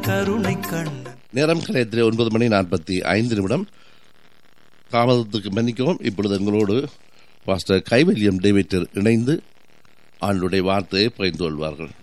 கருணை கண்ணன் நேரம் கலையத்திலே ஒன்பது மணி நாற்பத்தி ஐந்து நிமிடம் தாமதத்துக்கு மன்னிக்கவும் இப்பொழுது எங்களோடு பாஸ்டர் கைவல்யம் டேவிட்டர் இணைந்து ஆண்டுடைய வார்த்தையை பகிர்ந்து கொள்வார்கள்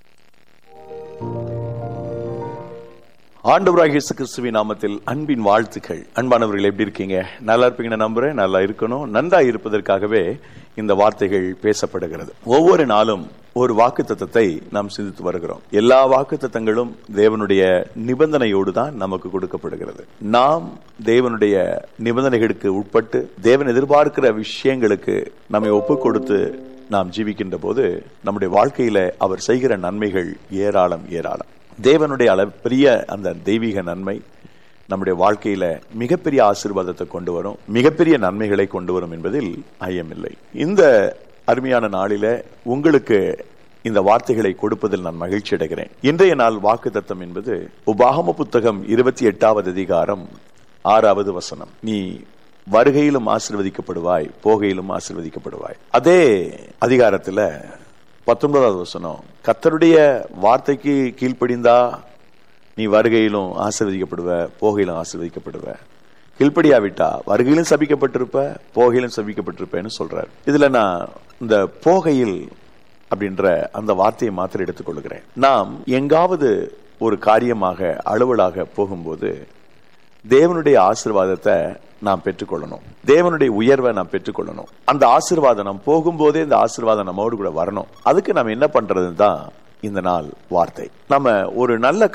ஆண்டவராக இயேசு கிறிஸ்துவின் நாமத்தில் அன்பின் வாழ்த்துக்கள் அன்பானவர்கள் எப்படி இருக்கீங்க நல்லா இருப்பீங்கன்னு நம்புறேன் நல்லா இருக்கணும் நன்றா இருப்பதற்காகவே இந்த வார்த்தைகள் பேசப்படுகிறது ஒவ்வொரு நாளும் ஒரு வாக்கு தத்தத்தை நாம் சிந்தித்து வருகிறோம் எல்லா வாக்கு தத்தங்களும் தேவனுடைய நிபந்தனையோடு தான் நமக்கு கொடுக்கப்படுகிறது நாம் தேவனுடைய நிபந்தனைகளுக்கு உட்பட்டு தேவன் எதிர்பார்க்கிற விஷயங்களுக்கு நம்மை ஒப்பு கொடுத்து நாம் ஜீவிக்கின்ற போது நம்முடைய வாழ்க்கையில அவர் செய்கிற நன்மைகள் ஏராளம் ஏராளம் தேவனுடைய அள பெரிய அந்த தெய்வீக நன்மை நம்முடைய வாழ்க்கையில மிகப்பெரிய ஆசீர்வாதத்தை கொண்டு வரும் மிகப்பெரிய நன்மைகளை கொண்டு வரும் என்பதில் ஐயமில்லை இந்த அருமையான நாளில உங்களுக்கு இந்த வார்த்தைகளை கொடுப்பதில் நான் மகிழ்ச்சி அடைகிறேன் இன்றைய நாள் வாக்கு தத்தம் என்பது உபாகம புத்தகம் இருபத்தி எட்டாவது அதிகாரம் ஆறாவது வசனம் நீ வருகையிலும் ஆசிர்வதிக்கப்படுவாய் போகையிலும் ஆசிர்வதிக்கப்படுவாய் அதே அதிகாரத்துல பத்தொன்பதாவது வசனம் கத்தருடைய வார்த்தைக்கு கீழ்ப்படிந்தா நீ வருகையிலும் ஆசிர்வதிக்கப்படுவ போகையிலும் ஆசிர்வதிக்கப்படுவ கீழ்ப்படியாவிட்டா வருகையிலும் சபிக்கப்பட்டிருப்ப போகையிலும் சபிக்கப்பட்டிருப்பேன்னு சொல்றாரு இதுல நான் இந்த போகையில் அப்படின்ற அந்த வார்த்தையை மாத்திரம் எடுத்துக்கொள்கிறேன் நாம் எங்காவது ஒரு காரியமாக அலுவலாக போகும்போது தேவனுடைய ஆசிர்வாதத்தை நாம் பெற்றுக்கொள்ளணும் தேவனுடைய உயர்வை நாம் பெற்றுக்கொள்ளணும் அந்த ஆசிர்வாதம் நாம் போகும்போதே இந்த ஆசிர்வாதம் நம்மோடு கூட வரணும் அதுக்கு நம்ம என்ன பண்றதுன்னு தான் இந்த நாள் வார்த்தை நம்ம ஒரு நல்ல